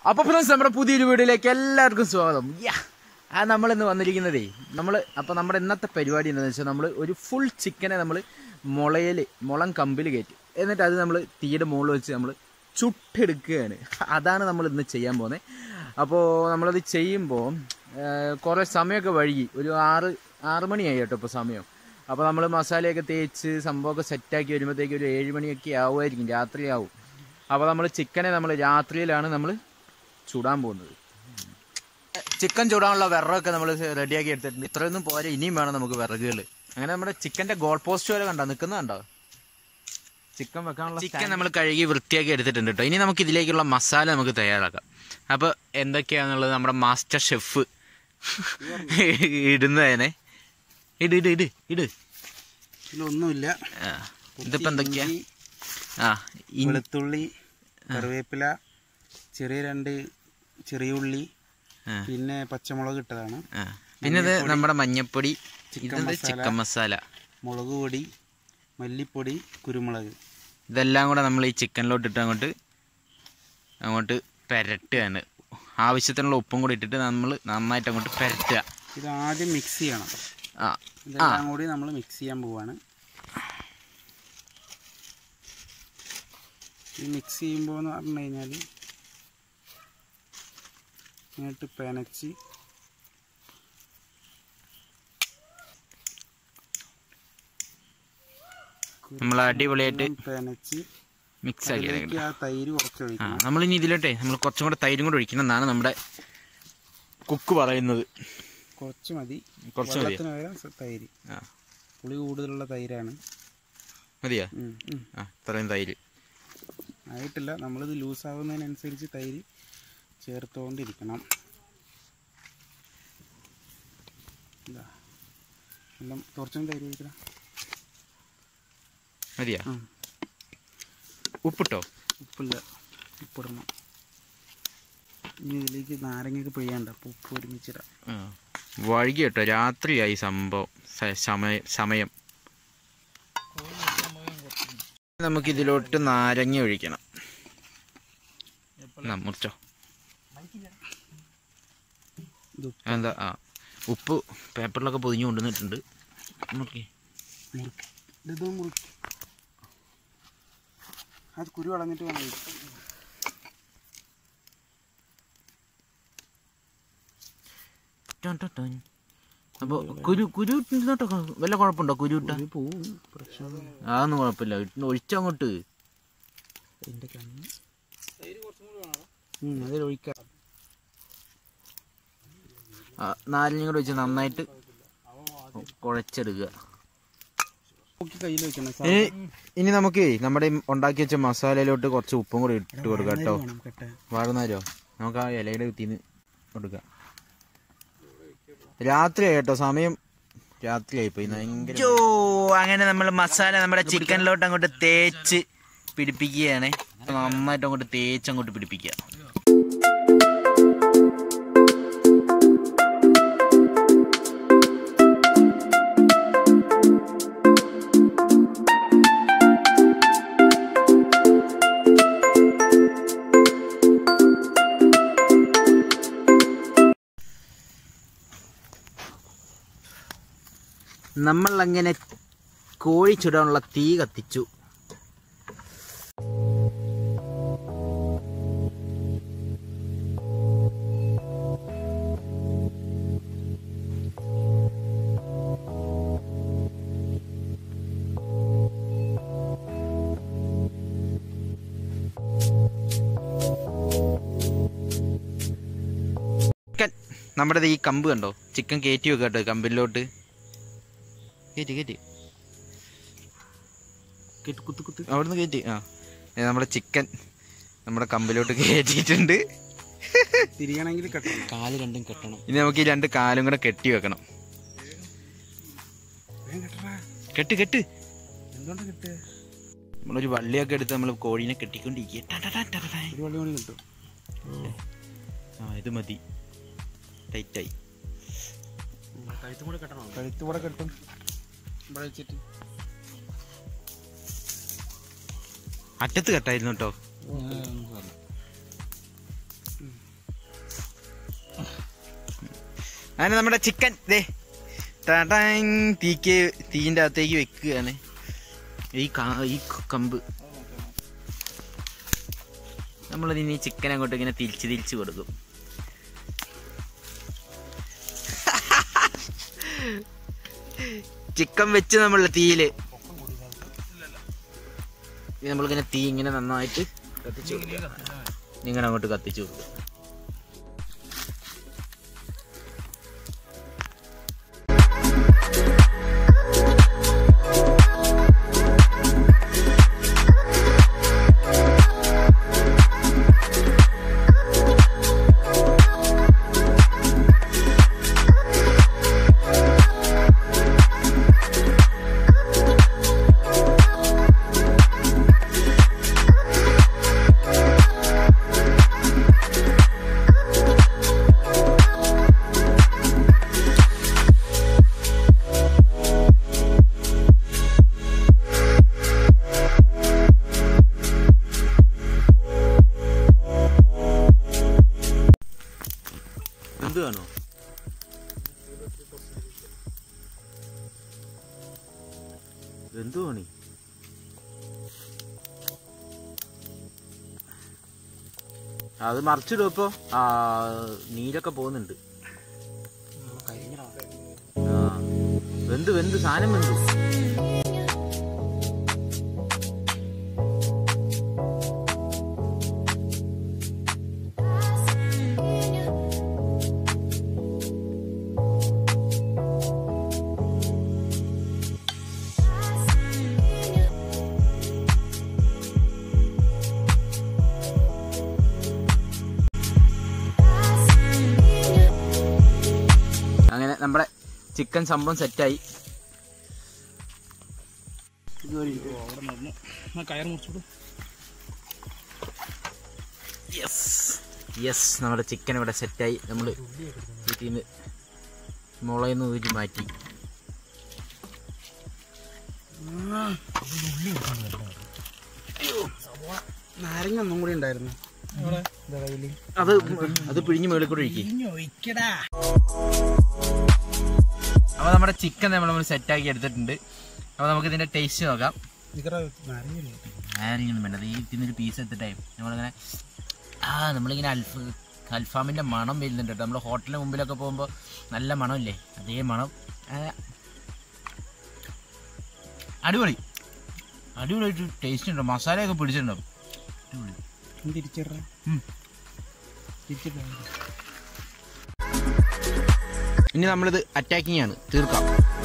അപ്പൊ ഫ്രണ്ട്സ് നമ്മുടെ പുതിയൊരു വീഡിയോയിലേക്ക് എല്ലാവർക്കും സ്വാഗതം യാ ആ നമ്മൾ ഇന്ന് വന്നിരിക്കുന്നതേ നമ്മൾ അപ്പോൾ നമ്മുടെ ഇന്നത്തെ പരിപാടി എന്താണെന്ന് വെച്ചാൽ നമ്മൾ ഒരു ഫുൾ ചിക്കനെ നമ്മൾ മുളയിൽ മുളം കമ്പിൽ കയറ്റി എന്നിട്ട് അത് നമ്മൾ തീയുടെ മുകളിൽ വെച്ച് നമ്മൾ ചുട്ടെടുക്കുകയാണ് അതാണ് നമ്മൾ ഇന്ന് ചെയ്യാൻ പോകുന്നത് അപ്പോൾ നമ്മളത് ചെയ്യുമ്പോൾ കുറേ സമയമൊക്കെ വഴുകി ഒരു ആറ് ആറ് മണിയായി കേട്ടോ ഇപ്പോൾ സമയം അപ്പോൾ നമ്മൾ മസാലയൊക്കെ തേച്ച് സംഭവമൊക്കെ സെറ്റാക്കി വരുമ്പോഴത്തേക്ക് ഒരു ഏഴ് മണിയൊക്കെ ആവുമായിരിക്കും രാത്രിയാവും അപ്പോൾ നമ്മൾ ചിക്കനെ നമ്മൾ രാത്രിയിലാണ് നമ്മൾ ചുടാൻ പോകുന്നത് ചിക്കൻ ചൂടാനുള്ള വിറകൊക്കെ നമ്മൾ റെഡിയാക്കി എടുത്തിട്ടുണ്ട് ഇത്രയൊന്നും പോരെ ഇനിയും വേണം നമുക്ക് വിറകുകൾ അങ്ങനെ നമ്മുടെ ചിക്കൻ്റെ ഗോൾ പോസ്റ്റ് വരെ കണ്ടോ നിൽക്കുന്നത് കണ്ടോ ചിക്കൻ വെക്കാനുള്ള ചിക്കൻ നമ്മൾ കഴുകി വൃത്തിയാക്കി എടുത്തിട്ടുണ്ട് കേട്ടോ ഇനി നമുക്ക് ഇതിലേക്കുള്ള മസാല നമുക്ക് തയ്യാറാക്കാം അപ്പോൾ എന്തൊക്കെയാണെന്നുള്ളത് നമ്മുടെ മാസ്റ്റർ ഷെഫ് ഇടുന്നതിനെ ഇട് ഇട് ഇട് ഇട് ഇതിലൊന്നുമില്ല ആ, ഇതിപ്പോ എന്തൊക്കെയാ ഇഞ്ചി, ആ ഇൻ- വെളുത്തുള്ളി കറിവേപ്പില ചെറിയ രണ്ട് ചെറിയ ഉള്ളി ആ, പിന്നെ പച്ചമുളക് ഇട്ടതാണ് ആ. പിന്നെ ഇത് നമ്മുടെ മഞ്ഞപ്പൊടി ചിക്കൻ ഇത് മസാല. ചിക്കൻ മസാല മുളക് പൊടി മല്ലിപ്പൊടി കുരുമുളക് ഇതെല്ലാം കൂടെ നമ്മൾ ഈ ചിക്കനിലോട്ട് ഇട്ട് അങ്ങോട്ട് അങ്ങോട്ട് പെരട്ടുകയാണ് ആവശ്യത്തിനുള്ള ഉപ്പും കൂടി ഇട്ടിട്ട് നമ്മൾ നന്നായിട്ട് അങ്ങോട്ട് പെരട്ടുക ഇത് ആദ്യം മിക്സ് ചെയ്യണം ആ ഇതെല്ലാം കൂടി നമ്മൾ മിക്സ് ചെയ്യാൻ പോവാണ് ഈ മിക്സ് ചെയ്യുമ്പോൾ എന്ന് പറഞ്ഞു കഴിഞ്ഞാൽ ഇങ്ങോട്ട് പെനച്ച് നമ്മൾ അടിപൊളിയായിട്ട് പെനച്ച് മിക്സ് ആക്കി എടുക്കണം അതിലേക്ക് ആ തൈര് കുറച്ച് ആ ഒഴിക്കണം നമ്മളിനി ഇതിലോട്ടെ നമ്മൾ കുറച്ചും കൂടെ തൈരും കൂടെ ഒഴിക്കണം എന്നാണ് നമ്മുടെ കുക്ക് പറയുന്നത് കുറച്ച് മതി കുറച്ച് മതിയോ വെള്ളത്തിന് പകരം സ- തൈര് ആ പുളി കൂടുതലുള്ള തൈരാണ് മതിയോ ഉം, ഉം. ആ ഇത്രയും തൈര് ആയിട്ടില്ല നമ്മളിത് ലൂസ് ആവുന്നതിനനുസരിച്ച് തൈര് ചേർത്തുകൊണ്ടിരിക്കണം ഇതാ എല്ലാം കുറച്ചും തൈര് ഒഴിക്കണം മതിയോ ഉം. ഉപ്പിട്ടോ ഉപ്പില്ല ഉപ്പിടണം ഇനി ഇതിലേക്ക് നാരങ്ങയൊക്കെ പിഴിയാണ്ട് അപ്പോൾ ഉപ്പ് ഒരുമിച്ചിടാം ആ. വൈകി കേട്ടോ രാത്രിയായി സംഭവം സ- സമയ സമയം നമുക്കിതിലോട്ട് നാരങ്ങ ഒഴിക്കണം എന്നാ, മുറിച്ചോ ഇത് എന്താ ആ ഉപ്പ് പേപ്പറിലൊക്കെ പൊതിഞ്ഞു കൊണ്ടുവന്നിട്ടുണ്ട് നോക്കി മുറുക്കി ഇത് മുറുക്കി അത് കുരു കളഞ്ഞിട്ട് വേണം ഒഴിക്കാൻ. അപ്പോൾ കുരു കുരു ഇട്ടോട്ടോ വല്ല കുഴപ്പമുണ്ടോ കുരു ഇട്ട കുരു പോവും പ്രശ്നമൊന്നും അതൊന്നും കുഴപ്പമില്ല ഇട്ട് ഒഴിച്ചങ്ങോട്ട് അതിൻ്റെ കണ്ണ് ഉം, അതിൽ ഒഴിക്കാം ആ, നാരങ്ങ കൂടെ വെച്ച് നന്നായിട്ട് കുഴച്ചെടുക്കുക നോക്കി കയ്യിൽ വെക്കണം ഇനി ഇനി നമുക്ക് നമ്മുടെ ഈ ഉണ്ടാക്കി വെച്ച മസാലയിലോട്ട് കുറച്ച് ഉപ്പും കൂടി ഇട്ട് കൊടുക്കാം കേട്ടോ വേണം കെട്ടാൻ വാഴുന്നാരോ നമുക്ക് ആ ഇലയുടെ കുത്തിന്ന് കൊടുക്കാം രാത്രിയായി കേട്ടോ സമയം രാത്രിയായി പോയി ഭയങ്കര അങ്ങനെ നമ്മൾ മസാല നമ്മുടെ ചിക്കനിലോട്ട് അങ്ങോട്ട് തേച്ച് പിടിപ്പിക്കുകയാണ് നന്നായിട്ട് അങ്ങോട്ട് തേച്ച് അങ്ങോട്ട് പിടിപ്പിക്കുക നമ്മൾ അങ്ങനെ കോഴി ചുടാനുള്ള തീ കത്തിച്ചു ചിക്കൻ നമ്മുടെ ദേ ഈ കമ്പ് കണ്ടോ ചിക്കൻ കയറ്റി വെക്കാം കേട്ടോ കമ്പിലോട്ട് കയറ്റി കയറ്റി കെട്ട് കുത്ത് കുത്ത് അവിടുന്ന് കയറ്റി ആ ദേ നമ്മുടെ ചിക്കൻ നമ്മുടെ കമ്പിലോട്ട് കയറ്റിയിട്ടുണ്ട് തിരിയണമെങ്കിൽ കെട്ടണം കാല് രണ്ടും കെട്ടണം ഇനി നമുക്ക് ഈ രണ്ട് കാലും കൂടെ കെട്ടി വെക്കണം വേഗം കെട്ടടാ കെട്ട് കെട്ട് എന്തുകൊണ്ട് കെട്ട് നമ്മളൊരു വള്ളിയൊക്കെ എടുത്ത് നമ്മൾ കോഴീനെ കെട്ടിക്കൊണ്ടിരിക്കുക ടാ, ടാ, ടാ, ടാ, ടാ. ഒരു വള്ളി കൂടി കിട്ടും ആ ഇത് മതി ടൈറ്റായി കഴുത്തും കൂടെ കെട്ടണം കഴുത്ത് കൂടെ കെട്ടും ഇവിടെ വെച്ചിട്ട് അറ്റത്ത് കെട്ടായിരുന്നു കേട്ടോ ഉം. അങ്ങനെ നമ്മുടെ ചിക്കൻ ദേ ടാടാങ് തീക്ക് തീൻ്റെ അകത്തേക്ക് വെക്കുകയാണ് ഈ കാ- ഈ കമ്പ് നമ്മളിനി ഈ ചിക്കൻ അങ്ങോട്ട് ഇങ്ങനെ തിരിച്ച് തിരിച്ച് കൊടുക്കും ചിക്കൻ വെച്ച് നമ്മൾ തീയില് ഇനി നമ്മളിങ്ങനെ തീ ഇങ്ങനെ നന്നായിട്ട് കത്തിച്ചു കൊടുക്കുക നിങ്ങൾ അങ്ങോട്ട് കത്തിച്ചു കൊടുക്കുക എന്ത് കാണോ എന്തു പണി അത് മറിച്ചിടും ഇപ്പൊ ആ നീരൊക്കെ പോകുന്നുണ്ട് ആ വെന്ത് വെന്ത് സാധനം വെന്തു അങ്ങനെ നമ്മുടെ ചിക്കൻ സംഭവം സെറ്റായി കയർ മുറിച്ചിടും യെസ് യെസ് നമ്മുടെ ചിക്കൻ ഇവിടെ സെറ്റായി നമ്മൾ വീട്ടിൽ നിന്ന് മുളയെന്ന് ഊരി മാറ്റി നാരങ്ങ ഒന്നും കൂടി ഉണ്ടായിരുന്നു ഇതാ കയ്യില്. അത് അത് പിഴിഞ്ഞ് മേളിൽ കൂടെ ഒഴിക്കും ഇഞ്ഞി ഒഴിക്കടാ അപ്പോൾ നമ്മുടെ ചിക്കൻ നമ്മൾ സെറ്റാക്കി എടുത്തിട്ടുണ്ട് അപ്പോൾ നമുക്ക് ഇതിന്റെ ടേസ്റ്റ് നോക്കാം നിക്കറ നാരങ്ങ ആരെങ്കിലും വേണ്ടത് ഈ ഇതിന്നൊരു പീസ് എടുത്തിട്ടേ നമ്മളിങ്ങനെ ആ നമ്മളിങ്ങനെ അൽഫ അൽഫാമിൻ്റെ മണം വരുന്നുണ്ട് കേട്ടോ നമ്മൾ ഹോട്ടലിന് മുമ്പിലൊക്കെ പോകുമ്പോൾ നല്ല മണമില്ലേ അതേ മണം ആ, അടിപൊളി അടിപൊളിയായിട്ട് ടേസ്റ്റ് ഉണ്ടോ മസാലയൊക്കെ പിടിച്ചിട്ടുണ്ടോ അടിപൊളി തിരിച്ചിട ഉം. തിരിച്ചിട്ട ഇനി നമ്മളിത് അറ്റാക്കിംഗ് ആണ് തീർക്കാം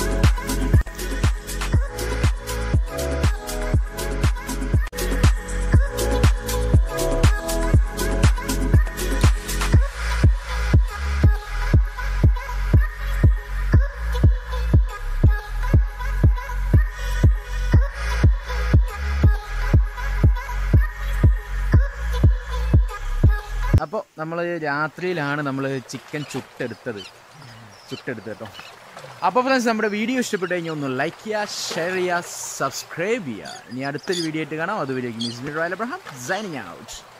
അപ്പോൾ നമ്മൾ രാത്രിയിലാണ് നമ്മൾ ചിക്കൻ ചുട്ടെടുത്തത് ചുട്ടെടുത്തത് കേട്ടോ അപ്പോൾ ഫ്രണ്ട്സ് നമ്മുടെ വീഡിയോ ഇഷ്ടപ്പെട്ടു കഴിഞ്ഞാൽ ഒന്ന് ലൈക്ക് ചെയ്യുക ഷെയർ ചെയ്യുക സബ്സ്ക്രൈബ് ചെയ്യുക ഇനി അടുത്തൊരു വീഡിയോ ആയിട്ട് കാണാം അതുവരേക്കും miss Meer Abraham signing out